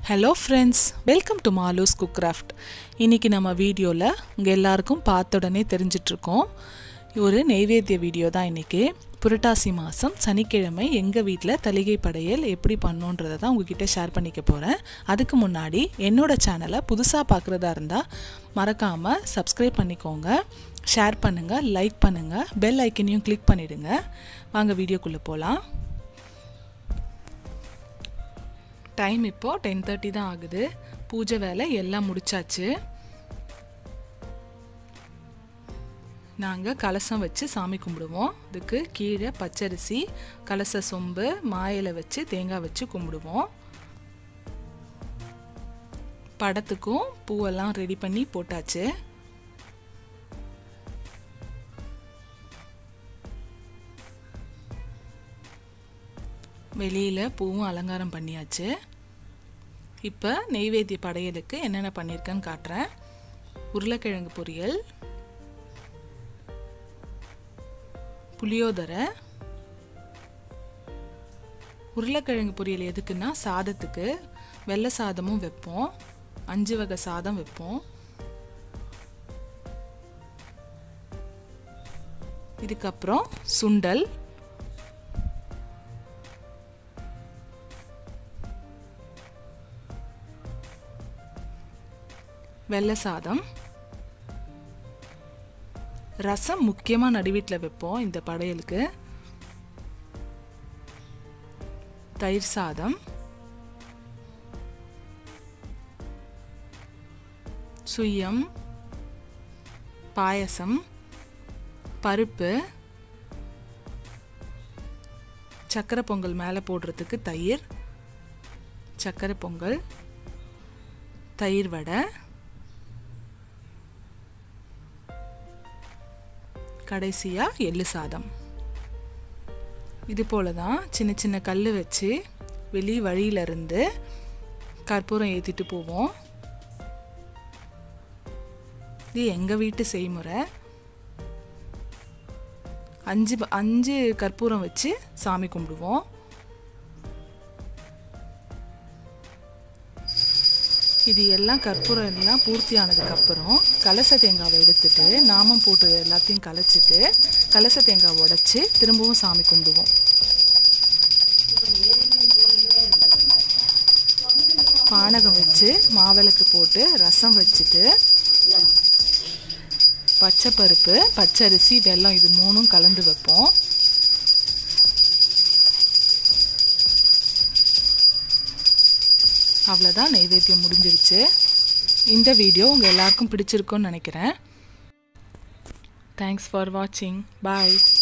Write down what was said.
hello friends welcome to Malu's cook craft இன்றைக்கி நம்ம வீடியோவில் உங்கள் எல்லாருக்கும் பார்த்த உடனே தெரிஞ்சிட்ருக்கோம் ஒரு நெய்வேத்திய வீடியோ தான் இன்றைக்கி புரட்டாசி மாதம் சனிக்கிழமை எங்கள் வீட்டில் தலிகை படையல் எப்படி பண்ணோன்றதை தான் உங்ககிட்ட ஷேர் பண்ணிக்க போகிறேன் அதுக்கு முன்னாடி என்னோட சேனலை புதுசாக பார்க்குறதா இருந்தால் மறக்காமல் சப்ஸ்கிரைப் பண்ணிக்கோங்க ஷேர் பண்ணுங்கள் லைக் பண்ணுங்கள் பெல் ஐக்கனையும் கிளிக் பண்ணிவிடுங்க வாங்க வீடியோக்குள்ளே போகலாம் டைம் இப்போது டென் தேர்ட்டி தான் ஆகுது பூஜை வேலை எல்லாம் முடிச்சாச்சு நாங்கள் கலசம் வச்சு சாமி கும்பிடுவோம் இதுக்கு கீழே பச்சரிசி கலச சொம்பு மாயில வச்சு தேங்காய் வச்சு கும்பிடுவோம் படத்துக்கும் பூவெல்லாம் ரெடி பண்ணி போட்டாச்சு வெளியில் பூவும் அலங்காரம் பண்ணியாச்சு இப்போ நெய்வேத்திய படையலுக்கு என்னென்ன பண்ணியிருக்கேன்னு காட்டுறேன் உருளைக்கிழங்கு பொரியல் புளியோதரை உருளைக்கிழங்கு பொரியல் எதுக்குன்னா சாதத்துக்கு வெள்ளை சாதமும் வைப்போம் அஞ்சு வகை சாதம் வைப்போம் இதுக்கப்புறம் சுண்டல் வெள்ளை சாதம் ரசம் முக்கியமாக நடுவீட்டில் வைப்போம் இந்த படையலுக்கு தயிர் சாதம் சுயம் பாயசம் பருப்பு சக்கரை பொங்கல் மேலே போடுறதுக்கு தயிர் சக்கரை பொங்கல் தயிர் வடை கடைசியாக எள்ளு சாதம் இது போல தான் சின்ன சின்ன கல் வச்சு வெளி வழியிலிருந்து கற்பூரம் ஏற்றிட்டு போவோம் இது எங்கள் வீட்டு செய்முறை அஞ்சு அஞ்சு கற்பூரம் வச்சு சாமி கும்பிடுவோம் இது எல்லாம் கற்பூரம் எல்லாம் பூர்த்தி ஆனதுக்கப்புறம் கலச தேங்காவை எடுத்துட்டு நாமம் போட்டு எல்லாத்தையும் கலைச்சிட்டு கலச தேங்காய் உடச்சி திரும்பவும் சாமி கும்பிடுவோம் பானகம் வச்சு மாவிளக்கு போட்டு ரசம் வச்சுட்டு பச்சை பருப்பு பச்சரிசி வெல்லம் இது மூணும் கலந்து வைப்போம் அவ்வளோதான் நைவேத்தியம் முடிஞ்சிருச்சு இந்த வீடியோ உங்கள் எல்லாருக்கும் பிடிச்சிருக்குன்னு நினைக்கிறேன் தேங்க்ஸ் ஃபார் வாட்சிங் பாய்